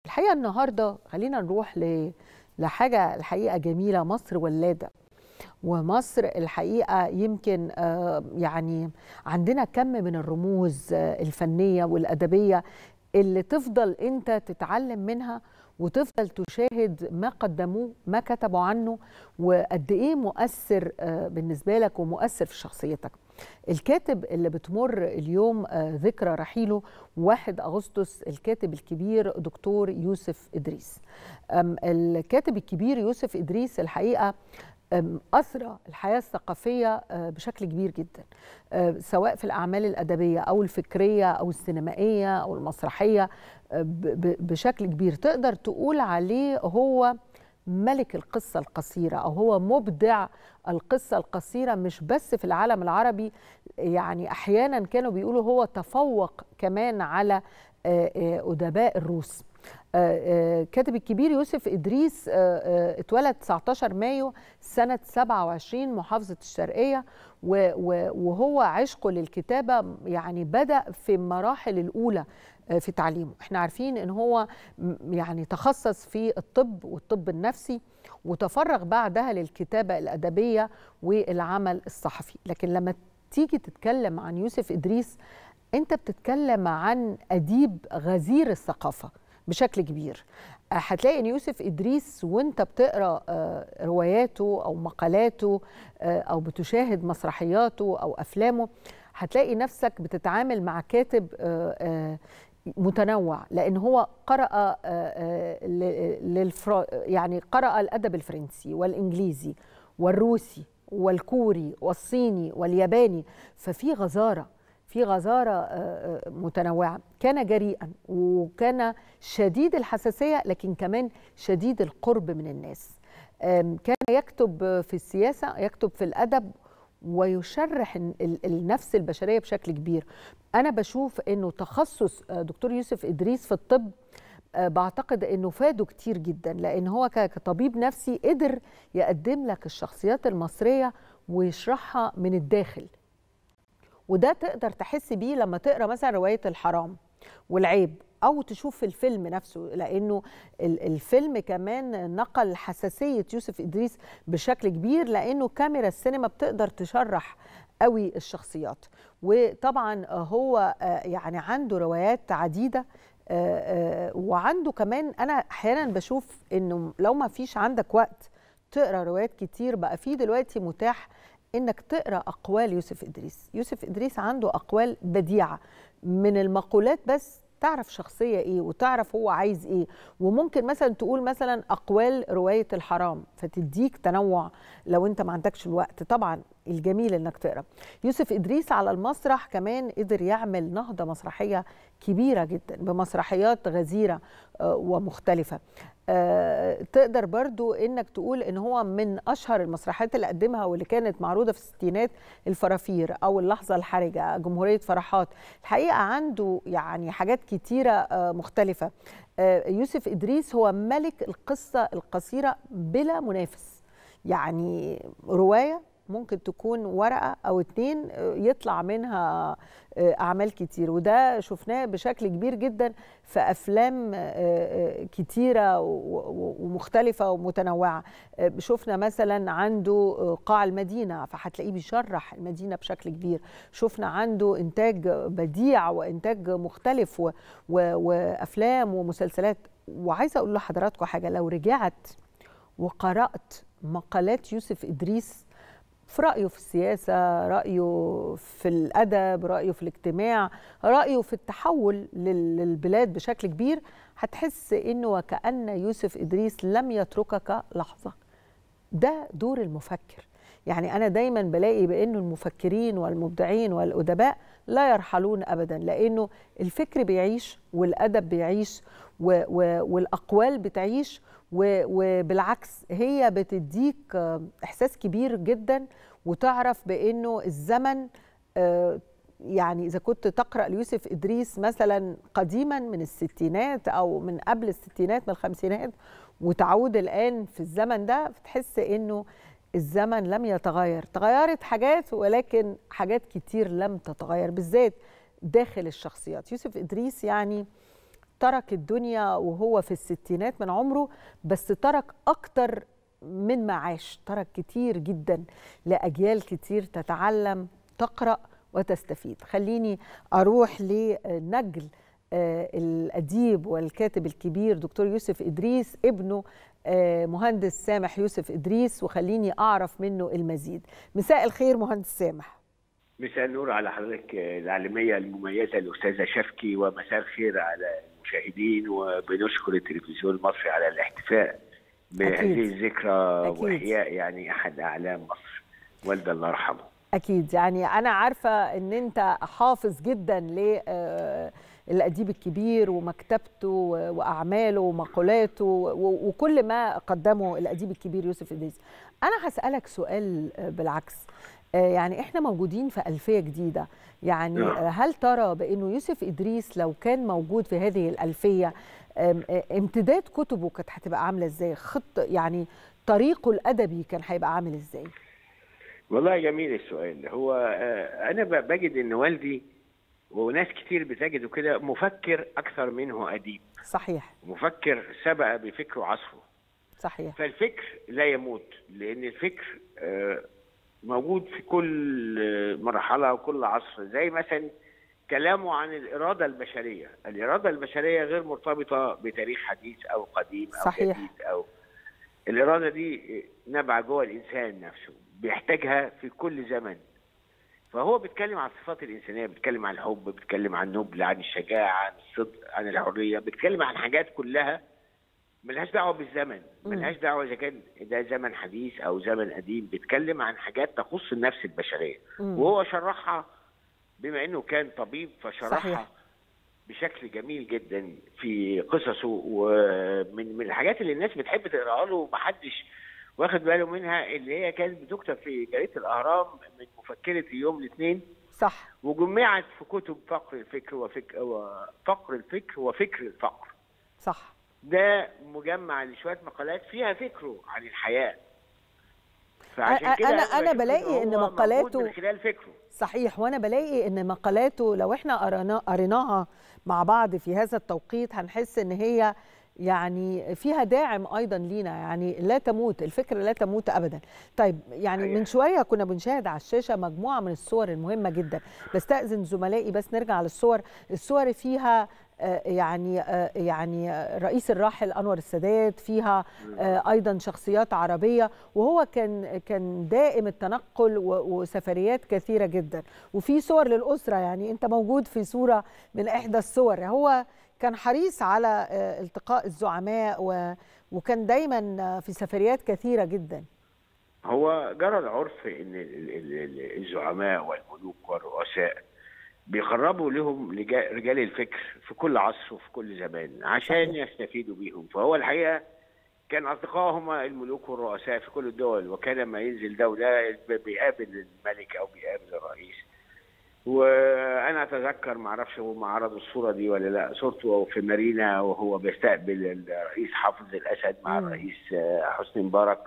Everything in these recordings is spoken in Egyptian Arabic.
الحقيقه النهارده خلينا نروح ل... لحاجه الحقيقه جميله مصر ولاده ومصر الحقيقه يمكن آه، يعني عندنا كم من الرموز آه، الفنيه والادبيه اللي تفضل انت تتعلم منها وتفضل تشاهد ما قدموه ما كتبوا عنه وقد ايه مؤثر آه، بالنسبه لك ومؤثر في شخصيتك الكاتب اللي بتمر اليوم آه، ذكرى رحيله 1 اغسطس الكاتب الكبير دكتور يوسف ادريس أم، الكاتب الكبير يوسف ادريس الحقيقه أم، أثرى الحياة الثقافية آه، بشكل كبير جدا آه، سواء في الأعمال الأدبية أو الفكرية أو السينمائية أو المسرحية آه، ب- ب- بشكل كبير تقدر تقول عليه هو ملك القصة القصيرة أو هو مبدع القصة القصيرة مش بس في العالم العربي يعني أحيانا كانوا بيقولوا هو تفوق كمان على آه، آه، أدباء الروس آه، آه، كاتب الكبير يوسف إدريس آه، آه، اتولد 19 مايو سنة 27 محافظة الشرقية و- و- وهو عشقه للكتابة يعني بدأ في المراحل الأولى آه، في تعليمه احنا عارفين ان هو م- يعني تخصص في الطب والطب النفسي وتفرغ بعدها للكتابة الأدبية والعمل الصحفي لكن لما تيجي تتكلم عن يوسف إدريس انت بتتكلم عن أديب غزير الثقافة بشكل كبير آه، هتلاقي ان يوسف ادريس وانت بتقرا آه، رواياته او مقالاته آه، او بتشاهد مسرحياته او افلامه هتلاقي نفسك بتتعامل مع كاتب آه، آه، متنوع لان هو قرأ آه، آه، ل- للفر... يعني قرأ الادب الفرنسي والانجليزي والروسي والكوري والصيني والياباني ففي غزاره في غزاره آه، آه، متنوعه كان جريئا وكان شديد الحساسيه لكن كمان شديد القرب من الناس آم، كان يكتب في السياسه يكتب في الادب ويشرح ال- ال- النفس البشريه بشكل كبير انا بشوف انه تخصص آه، دكتور يوسف ادريس في الطب آه، بعتقد انه فاده كتير جدا لان هو ك- كطبيب نفسي قدر يقدم لك الشخصيات المصريه ويشرحها من الداخل وده تقدر تحس بيه لما تقرا مثلا روايه الحرام والعيب او تشوف الفيلم نفسه لانه ال- الفيلم كمان نقل حساسيه يوسف ادريس بشكل كبير لانه كاميرا السينما بتقدر تشرح قوي الشخصيات وطبعا هو آه، يعني عنده روايات عديده آه، آه، وعنده كمان انا احيانا بشوف انه لو ما فيش عندك وقت تقرا روايات كتير بقى في دلوقتي متاح انك تقرا اقوال يوسف ادريس يوسف ادريس عنده اقوال بديعه من المقولات بس تعرف شخصية ايه وتعرف هو عايز ايه وممكن مثلا تقول مثلا اقوال رواية الحرام فتديك تنوع لو انت ما عندكش الوقت طبعا الجميل انك تقرا يوسف ادريس على المسرح كمان قدر يعمل نهضة مسرحية كبيرة جدا بمسرحيات غزيرة آه، ومختلفة آه، تقدر برضو انك تقول ان هو من اشهر المسرحيات اللي قدمها واللي كانت معروضه في الستينات الفرافير او اللحظه الحرجه جمهوريه فرحات الحقيقه عنده يعني حاجات كتيره آه، مختلفه آه، يوسف ادريس هو ملك القصه القصيره بلا منافس يعني روايه ممكن تكون ورقه او اتنين آه، يطلع منها آه، اعمال كتير وده شفناه بشكل كبير جدا في افلام آه، آه، كتيره و- و- ومختلفه ومتنوعه آه، شفنا مثلا عنده آه، قاع المدينه فهتلاقيه بيشرح المدينه بشكل كبير شفنا عنده انتاج بديع وانتاج مختلف و- و- وافلام ومسلسلات وعايزه اقول لحضراتكم حاجه لو رجعت وقرات مقالات يوسف ادريس في رأيه في السياسة رأيه في الأدب رأيه في الاجتماع رأيه في التحول لل- للبلاد بشكل كبير هتحس إنه وكأن يوسف إدريس لم يتركك لحظة ده دور المفكر يعني أنا دايما بلاقي بأنه المفكرين والمبدعين والأدباء لا يرحلون أبدا لأنه الفكر بيعيش والأدب بيعيش و و والأقوال بتعيش و وبالعكس هي بتديك آه، إحساس كبير جدا وتعرف بأنه الزمن آه، يعني إذا كنت تقرأ ليوسف إدريس مثلا قديما من الستينات أو من قبل الستينات من الخمسينات وتعود الآن في الزمن ده فتحس إنه الزمن لم يتغير تغيرت حاجات ولكن حاجات كتير لم تتغير بالذات داخل الشخصيات يوسف إدريس يعني ترك الدنيا وهو في الستينات من عمره بس ترك أكتر من ما عاش ترك كتير جدا لأجيال كتير تتعلم تقرأ وتستفيد خليني أروح لنجل آه، الأديب والكاتب الكبير دكتور يوسف إدريس ابنه آه، مهندس سامح يوسف إدريس وخليني أعرف منه المزيد مساء الخير مهندس سامح مساء النور على حضرتك العالمية المميزة الأستاذة شفكي ومساء الخير على المشاهدين وبنشكر التلفزيون المصري على الاحتفاء بهذه الذكرى أكيد. وإحياء يعني أحد أعلام مصر والدة الله يرحمه أكيد يعني أنا عارفة إن أنت حافظ جدا للأديب الكبير ومكتبته وأعماله ومقولاته و- وكل ما قدمه الأديب الكبير يوسف إدريس أنا هسألك سؤال بالعكس آه، يعني إحنا موجودين في ألفية جديدة يعني نعم. آه، هل ترى بأنه يوسف إدريس لو كان موجود في هذه الألفية آم، آه، امتداد كتبه كانت هتبقى عاملة إزاي خط يعني طريقه الأدبي كان هيبقى عامل إزاي والله جميل السؤال هو آه، أنا ب- بجد إن والدي وناس كتير بتجده كده مفكر أكثر منه أديب صحيح مفكر سبق بفكره عصره صحيح فالفكر لا يموت لان الفكر آه، موجود في كل آه، مرحله وكل عصر زي مثلا كلامه عن الاراده البشريه، الاراده البشريه غير مرتبطه بتاريخ حديث او قديم او صحيح. جديد او الاراده دي نابعه جوه الانسان نفسه بيحتاجها في كل زمن فهو بيتكلم عن الصفات الانسانيه بيتكلم عن الحب بيتكلم عن النبل عن الشجاعه عن الصدق عن الحريه بيتكلم عن حاجات كلها ملهاش دعوه بالزمن مم. ملهاش دعوه اذا كان ده زمن حديث او زمن قديم بيتكلم عن حاجات تخص النفس البشريه مم. وهو شرحها بما انه كان طبيب فشرحها صحيح. بشكل جميل جدا في قصصه ومن من الحاجات اللي الناس بتحب تقراها له ومحدش واخد باله منها اللي هي كانت بتكتب في جريده الاهرام من مفكره يوم الاثنين صح وجمعت في كتب فقر الفكر وفكر وفقر الفكر وفكر الفقر صح ده مجمع لشويه مقالات فيها فكره عن الحياه أ- فعشان كده أنا- أنا بشوف بلاقي إن هو مقالاته- موجود من خلال فكره صحيح وانا بلاقي ان مقالاته لو احنا قرانا قريناها مع بعض في هذا التوقيت هنحس ان هي يعني فيها داعم ايضا لينا يعني لا تموت الفكره لا تموت ابدا طيب يعني صحيح. من شويه كنا بنشاهد على الشاشه مجموعه من الصور المهمه جدا بستاذن زملائي بس نرجع للصور الصور فيها آه، يعني آه، يعني آه، رئيس الراحل انور السادات فيها آه، ايضا شخصيات عربيه وهو كان كان دائم التنقل و- وسفريات كثيره جدا وفي صور للاسره يعني انت موجود في صوره من احدى الصور هو كان حريص على آه، التقاء الزعماء و- وكان دايما آه، في سفريات كثيره جدا هو جرى العرف ان ال- ال- ال- الزعماء والملوك والرؤساء بيقربوا لهم لجا- رجال الفكر في كل عصر وفي كل زمان عشان صحيح. يستفيدوا بيهم فهو الحقيقه كان اصدقائهم الملوك والرؤساء في كل الدول وكان لما ينزل دوله بيقابل الملك او بيقابل الرئيس وانا اتذكر ما اعرفش هم عرضوا الصوره دي ولا لا صورته في مارينا وهو بيستقبل الرئيس حافظ الاسد مع مم. الرئيس آه، حسني مبارك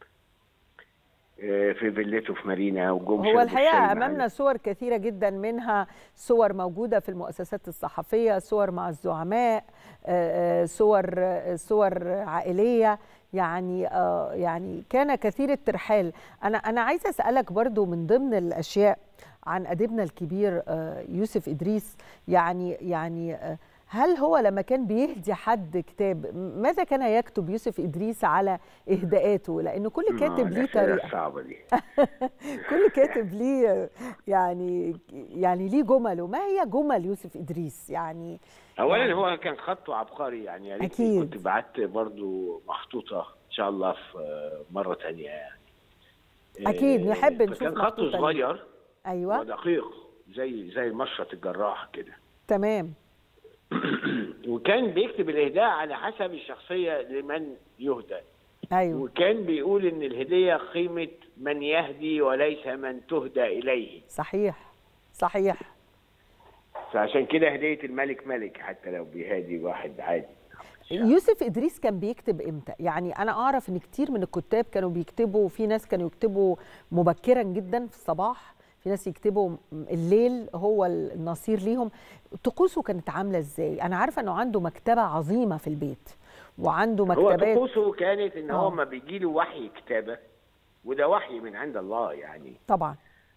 آه، في فيلته في مارينا وجم هو شربوا الحقيقه الشاي امامنا معانا. صور كثيره جدا منها صور موجوده في المؤسسات الصحفيه صور مع الزعماء آه، آه، صور آه، صور عائليه يعني آه، يعني كان كثير الترحال انا انا عايزه اسالك برضو من ضمن الاشياء عن اديبنا الكبير آه، يوسف ادريس يعني يعني آه، هل هو لما كان بيهدي حد كتاب ماذا كان يكتب يوسف ادريس على اهداءاته لانه كل آه، كاتب ليه الأسئلة طريقه الصعبه دي كل كاتب ليه يعني يعني ليه جمله ما هي جمل يوسف ادريس يعني اولا يعني- هو كان خطه عبقري يعني يا ريت أكيد. كنت بعت برضو محطوطه ان شاء الله في آه، مره تانية يعني أكيد، آه، نحب نشوف فكان محطوطة خطه ليه. صغير ايوه ودقيق زي زي مشرط الجراح كده تمام وكان بيكتب الاهداء على حسب الشخصيه لمن يهدى ايوه وكان بيقول ان الهديه قيمه من يهدي وليس من تهدى اليه صحيح صحيح فعشان كده هديه الملك ملك حتى لو بيهادي واحد عادي يوسف ادريس كان بيكتب امتى يعني انا اعرف ان كتير من الكتاب كانوا بيكتبوا في ناس كانوا يكتبوا مبكرا جدا في الصباح في في ناس يكتبوا الليل هو النصير ليهم طقوسه كانت عامله ازاي انا عارفه انه عنده مكتبه عظيمه في البيت وعنده هو مكتبات طقوسه كانت ان هو آه. ما بيجي له وحي كتابه وده وحي من عند الله يعني طبعا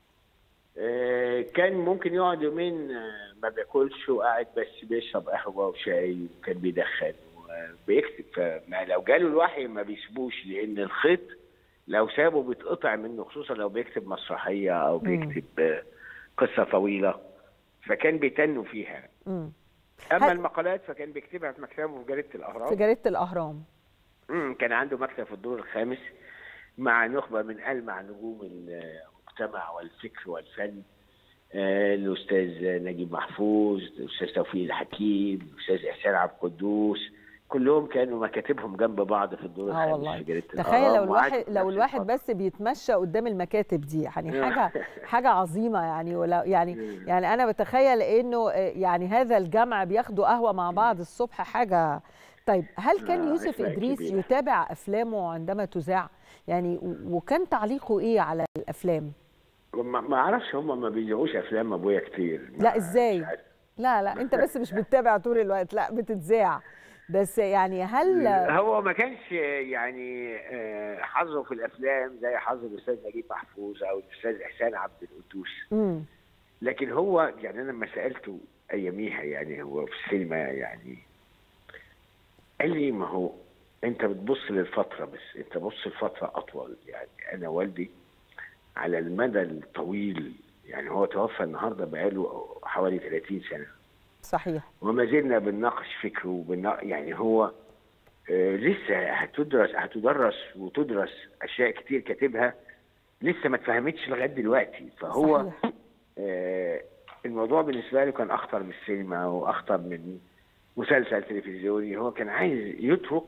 آه، كان ممكن يقعد يومين آه، ما بياكلش وقاعد بس بيشرب قهوه وشاي وكان بيدخن وبيكتب فما لو جاله الوحي ما بيسيبوش لان الخيط لو سابه بيتقطع منه خصوصا لو بيكتب مسرحيه او بيكتب آه، قصه طويله فكان بيتنوا فيها مم. اما هل- المقالات فكان بيكتبها في مكتبه في جريده في الاهرام جريده الاهرام مم، كان عنده مكتب في الدور الخامس مع نخبة من ألمع نجوم المجتمع والفكر والفن آه، الأستاذ نجيب محفوظ الأستاذ توفيق الحكيم الأستاذ إحسان عبد القدوس كلهم كانوا مكاتبهم جنب بعض في الدور اه الخامس والله في جريدة تخيل الأهرام لو وقعدت الواحد في لو نفس الواحد الفترة. بس بيتمشى قدام المكاتب دي يعني حاجه حاجه عظيمه يعني ولا يعني يعني انا بتخيل انه آه، يعني هذا الجمع بياخدوا قهوه مع بعض الصبح حاجه طيب هل كان آه، يوسف أخلاق ادريس كبيرة. يتابع افلامه عندما تذاع يعني و- وكان تعليقه ايه على الافلام ما ما اعرفش هم ما بيذيعوش افلام ابويا كتير ما- لا ازاي مش عارف. لا لا انت بس مش بتتابع طول الوقت لا بتتذاع بس يعني هل هو ما كانش يعني آه، حظه في الافلام زي حظ الاستاذ نجيب محفوظ او الاستاذ احسان عبد القدوس مم. لكن هو يعني انا لما سالته اياميها يعني هو في السينما يعني قال لي ما هو انت بتبص للفتره بس انت بص لفتره اطول يعني انا والدي على المدى الطويل يعني هو توفى النهارده بقاله حوالي 30 سنه صحيح وما زلنا بنناقش فكره وبن... يعني هو آه، لسه هتدرس هتدرس وتدرس اشياء كتير كاتبها لسه ما اتفهمتش لغايه دلوقتي فهو صحيح. آه، الموضوع بالنسبه له كان اخطر من السينما واخطر من مسلسل تلفزيوني هو كان عايز يترك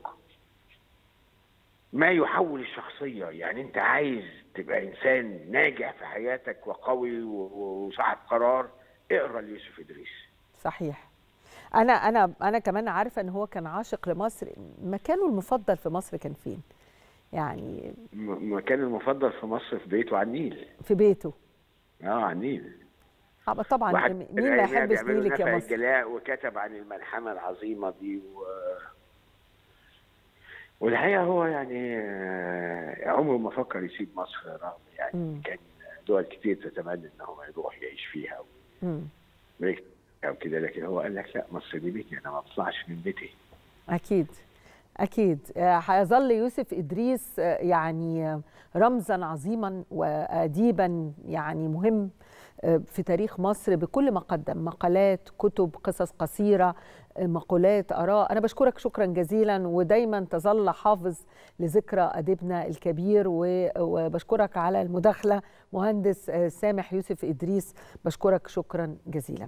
ما يحول الشخصيه يعني انت عايز تبقى انسان ناجح في حياتك وقوي و- و- وصاحب قرار اقرا ليوسف ادريس صحيح انا انا انا كمان عارفه ان هو كان عاشق لمصر مكانه المفضل في مصر كان فين يعني م- مكانه المفضل في مصر في بيته على النيل في بيته اه على النيل آه، طبعا واحد مين من ما الأيام يحبش بيعملوا نيلك يا نفع مصر الجلاء وكتب عن الملحمه العظيمه دي و... والحقيقه هو يعني آه، عمره ما فكر يسيب مصر رغم يعني مم. كان دول كتير تتمنى ان هو يروح يعيش فيها مم. ويكتب او كده لكن هو قال لك لا مصر دي بيتي انا ما بطلعش من بيتي اكيد اكيد آه، هيظل يوسف ادريس آه، يعني آه، رمزا عظيما واديبا يعني مهم آه، في تاريخ مصر بكل ما قدم مقالات كتب قصص قصيره آه، مقولات اراء انا بشكرك شكرا جزيلا ودايما تظل حافظ لذكرى اديبنا الكبير و- وبشكرك على المداخله مهندس آه، سامح يوسف ادريس بشكرك شكرا جزيلا